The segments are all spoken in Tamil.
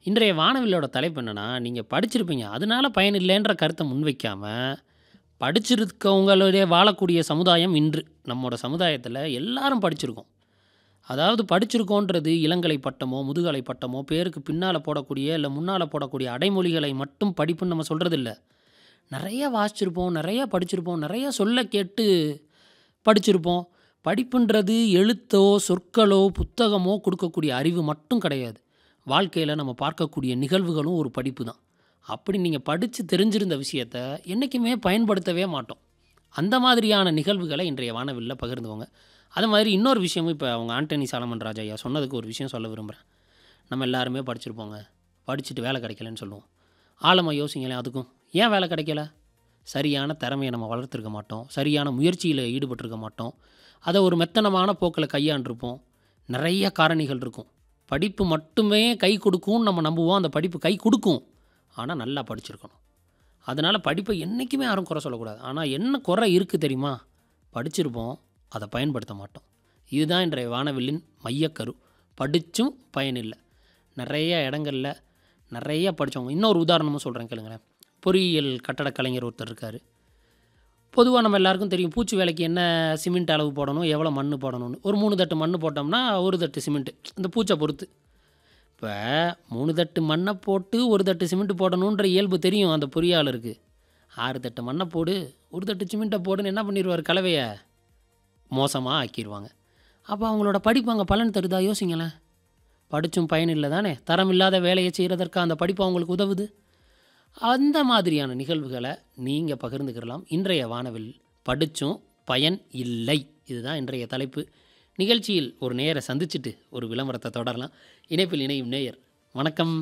இன்றைய வானவில்லோட தலைப்பு என்னன்னா, நீங்க படிச்சிருப்பீங்க. அதனால பயன் இல்லைன்ற கருத்த முன்வைக்காம, படிச்சிருக்கவங்களுடைய வாழக்கூடிய சமுதாயம் இன்று நம்மோட சமுதாயத்தில எல்லாரும் படிச்சிருக்கோம். அதாவது படிச்சிருக்கோன்றது இளங்கலை பட்டமோ, முதுகலை பட்டமோ, பேருக்கு பின்னால போடக்கூடிய, இல்ல முன்னால போடக்கூடிய அடைமொழிகளை மட்டும் படிப்புன்னு நம்ம சொல்றதில்ல. நெறைய வாசிச்சிருப்போம், நெறைய படிச்சிருப்போம், நெறைய சொல்ல கேட்டு படிச்சிருப்போம். படிப்புன்றது எழுத்தோ, சொற்களோ, புத்தகமோ குடுக்கக்கூடிய அறிவு மட்டும் கிடையாது. வாழ்க்கையில நம்ம பார்க்கக்கூடிய நிகழ்வுகளும் ஒரு படிப்பு தான். அப்படி நீங்க படிச்சு தெரிஞ்சிருந்த விஷயத்த என்னைக்குமே பயன்படுத்தவே மாட்டோம். அந்த மாதிரியான நிகழ்வுகள இன்றைய வானவில்ல பகிர்ந்துக்கோங்க. அது மாதிரி இன்னொரு விஷயமும் இப்ப அவங்க ஆண்டனி சாலமன் ராஜ் ஐயா சொன்னதுக்கு ஒரு விஷயம் சொல்ல விரும்புறேன். நம்ம எல்லாருமே படிச்சிருப்போங்க. படிச்சுட்டு வேலை கிடைக்கலன்னு சொல்லுவோம். ஆழமா யோசிங்களேன் அதுக்கும். ஏன் வேலை கிடைக்கல? சரியான திறமைய நம்ம வளர்த்துருக்க மாட்டோம். சரியான முயற்சியில ஈடுபட்டிருக்க மாட்டோம். அத ஒரு மெத்தனமான போக்குல கையாண்டுருப்போம். நெறைய காரணிகள் இருக்கும். படிப்பு மட்டுமே கை கொடுக்கும்னு நம்ம நம்புவோம். அந்த படிப்பு கை குடுக்கும். ஆனா நல்லா படிச்சிருக்கணும். அதனால படிப்ப என்னைக்குமே யாரும் குறை சொல்லக்கூடாது. ஆனா என்ன குறை இருக்கு தெரியுமா? படிச்சிருப்போம். அத பயன்படுத்த மாட்டோம். இதுதான் இன்றைய வானவில்லின் மையக்கரு. படிச்சும் பயனில்ல. நெறைய இடங்கள்ல நெறைய படிச்சவங்க இன்னொரு உதாரணமும் சொல்றேன் கேளுங்களேன். பொறியியல் கட்டடக் கலைஞர் ஒருத்தர் இருக்காரு. பொதுவா நம்ம எல்லாருக்கும் தெரியும். பூச்சு வேலைக்கு என்ன சிமெண்ட் அளவு போடணும், எவ்வளோ மண்ணு போடணும்னு. ஒரு 3 தட்டு மண்ணு போட்டோம்னா, 1 தட்டு சிமெண்ட். இந்த பூச்ச பொறுத்து. இப்ப 3 தட்டு மண்ண போட்டு 1 தட்டு சிமெண்ட் போடணுன்ற இயல்பு தெரியும் அந்த பொறியாளருக்கு. 6 தட்டு மண்ண போடு, 1 தட்டு சிமெண்ட்ட போடுன்னு என்ன பண்ணிருவாரு கலவைய? மோசமா ஆக்கிருவாங்க. அப்ப அவங்களோட படிப்பு அங்க பலன் தருதா யோசிங்களேன். படிச்சும் பயனில்ல தானே! தரமில்லாத வேலைய செய்றதற்கா அந்த படிப்பு அவங்களுக்கு உதவுது? அந்த மாதிரியான நிகழ்வுகள நீங்க பகிர்ந்துக்கிடலாம். இன்றைய வானவில் படிச்சும் பயன் இல்லை. இதுதான் இன்றைய தலைப்பு. நிகழ்ச்சியில் ஒரு நேயர சந்திச்சுட்டு ஒரு விளம்பரத்த தொடரலாம். இணைப்பில் இணையும் நேயர். வணக்கம்.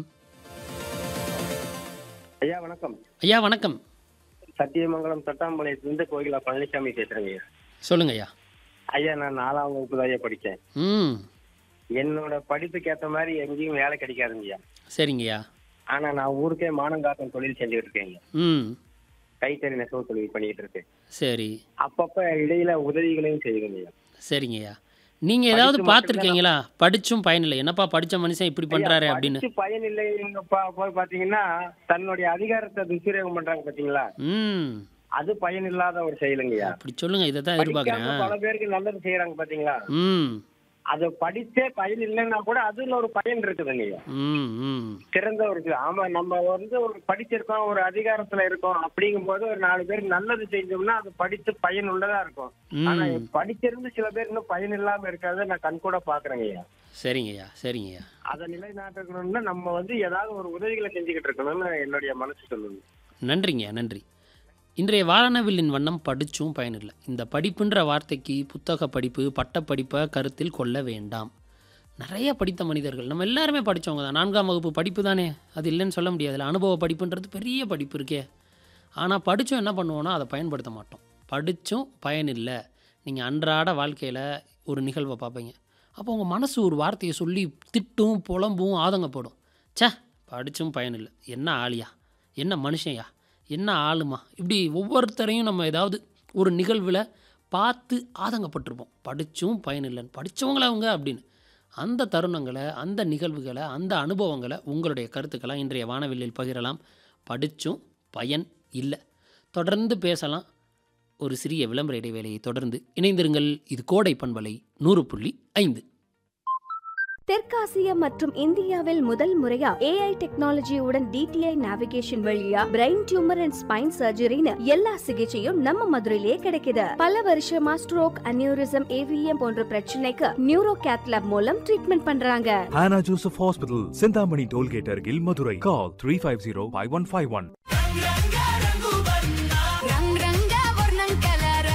ஐயா வணக்கம். ஐயா வணக்கம். சத்தியமங்கலம் தட்டாம்பாளையத்திலிருந்து கோகிலா பழனிசாமி பேசுறேங்க ஐயா. சொல்லுங்க ஐயா. ஐயா நான் 4ஆம் வகுப்பு தான் ஐயா படிச்சேன். ம். என்னோட படிப்புக்கு ஏத்த மாரி எங்கேயும் வேலை கிடைக்காதுங்கய்யா. சரிங்கய்யா. ஆனா நான் ஊருக்கே மானம் காக்கும் தொழில் செஞ்சுட்டு இருக்கேங்க. ம். கைத்தறி நெசவு தொழில் பண்ணிட்டு இருக்கேன். சரி. அப்பப்ப இடையில உதவிகளையும் செய்வேங்கய்யா. சரிங்கய்யா. நீங்க ஏதாவது படிச்சு மட்டும் பார்த்துருக்கீங்களா? படிச்சும் பயனில்ல. என்னப்பா படிச்ச மனுஷன் இப்படி ஐயா பண்றாரே அப்படின்னு. படிச்சு பயன் இல்லைங்க போய் பாத்தீங்கன்னா தன்னுடைய அதிகாரத்தை துஷ்பிரயோகம் பண்றாங்க பாத்தீங்களா? ம். அது பயன் இல்லாத ஒரு செயலுங்கய்யா. அப்படி சொல்லுங்க. இத தான் படிக்காம எதிர்பார்க்கிறேன். பல பேருக்கு நல்லது செய்யறாங்க பாத்தீங்களா? ம். அத படிச்சே பயன் இல்லைன்னா கூட அதுல ஒரு பயன் இருக்குதுங்கய்யா. ம். ம். சிறந்த ஒரு இது. ஆமா நம்ம வந்து ஒரு படிச்சிருக்கோம் ஒரு அதிகாரத்துல இருக்கோம் அப்படிங்கும்போது ஒரு நாலு பேருக்கு நல்லது செஞ்சோம்னா அது படித்து பயன் உள்ளதா இருக்கும் ஆனா ம். படிச்சிருந்து சில பேர் இன்னும் பயன் இல்லாம இருக்கிறத நான் கண்கூட பாக்குறேங்க ஐயா சரிங்கய்யா. சரிங்கய்யா. அதை நிலைநாட்டணும்னா நம்ம வந்து ஏதாவது ஒரு உதவிகளை செஞ்சுக்கிட்டு இருக்கணும்னு என்னுடைய மனசு சொல்லுது நன்றிங்கய்யா. நன்றி. இன்றைய வானவில்லின் வண்ணம் படிச்சும் பயனில்ல. இந்த படிப்புன்ற வார்த்தைக்கு புத்தக படிப்பு, பட்டப்படிப்ப கருத்தில் கொள்ள வேண்டாம். நெறைய படித்த மனிதர்கள் நம்ம எல்லாருமே படிச்சவங்க தான். 4ஆம் வகுப்பு படிப்பு தானே! அது இல்லன்னு சொல்ல முடியாதுல்ல. அனுபவ படிப்புன்றது பெரிய படிப்பு இருக்கே! ஆனா படிச்சும் என்ன பண்ணுவோம்னா, அத பயன்படுத்த மாட்டோம். படிச்சும் பயனில்ல. நீங்க அன்றாட வாழ்க்கையில ஒரு நிகழ்வ பார்ப்பீங்க. அப்போ உங்க மனசு ஒரு வார்த்தைய சொல்லி திட்டும், புலம்பும், ஆதங்கப்படும். ச்சே! படிச்சும் பயனில்ல. என்ன ஆளுயா? என்ன மனுஷன்யா? என்ன ஆளுமா? இப்படி ஒவ்வொருத்தரையும் நம்ம ஏதாவது ஒரு நிகழ்வுல பார்த்து ஆதங்கப்பட்டுருப்போம். படிச்சும் பயனில்லன்னு. படிச்சவங்களா அவங்க அப்படின்னு. அந்த தருணங்கள, அந்த நிகழ்வுகள, அந்த அனுபவங்கள உங்களுடைய கருத்துக்கள இன்றைய வானவில்லில் பகிரலாம். படிச்சும் பயன் இல்ல. தொடர்ந்து பேசலாம். ஒரு சிறிய விளம்பர இடைவேளையை தொடர்ந்து இணைந்திருங்கள். இது கோடை பண்பலை 100.5. தெற்காசிய மற்றும் இந்தியாவில் முதல் முறையா ஏஐ டெக்னாலஜியுடன் டிடிஐ நேவிகேஷன் வழியா பிரெயின் டியூமர் அண்ட் ஸ்பைன் சர்ஜரின்னு எல்லா சிகிச்சையும் நம்ம மதுரையிலே கிடைக்குது பல வருஷமா ஸ்ட்ரோக் அனியூரிசம் ஏவிஎம் போன்ற பிரச்சனைக்கு நியூரோ கேத்லாப் மூலம் ட்ரீட்மெண்ட் பண்றாங்க Hannah Joseph Hospital, Sindhamani Tollgate, Argil, Madurai. Call 350 5151. రంగ్ రంగ వర్ణం కలరా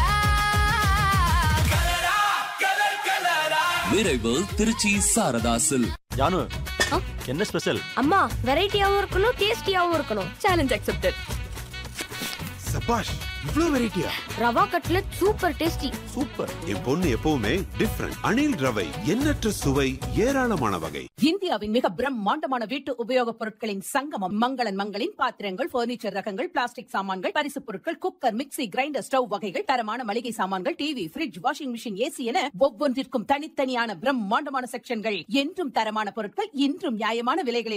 விரைவு திருச்சி சாரதாசில் ஜானு என்ன ஸ்பெஷல் அம்மா வெரைட்டியாவும் இருக்கணும் டேஸ்டியாவும் இருக்கணும் சேலஞ்ச் அக்செப்டட் சபாஷ் இவ்ளோ வெரைட்டியா rava cutlet super tasty super என் பொண்ணு எப்பவுமே டிஃப்ரெண்ட் அணில் ரவை எண்ணற்ற சுவை ஏராளமான வகை இந்தியாவின் மிக பிரம்மாண்டமான வீட்டு உபயோகப் பொருட்களின் சங்கமம் மங்களன் மங்களின் பாத்திரங்கள் பர்னிச்சர் ரகங்கள் பிளாஸ்டிக் சாமான்கள் பரிசுப் பொருட்கள் குக்கர் மிக்ஸி கிரைண்டர் ஸ்டவ் வகைகள் தரமான மளிகை சாமான்கள் TV fridge washing machine AC என ஒவ்வொன்றிற்கும் தனித்தனியான பிரம்மாண்டமான செக்ஷன்கள் என்றும் தரமான பொருட்கள் இன்றும் நியாயமான விலைகளில்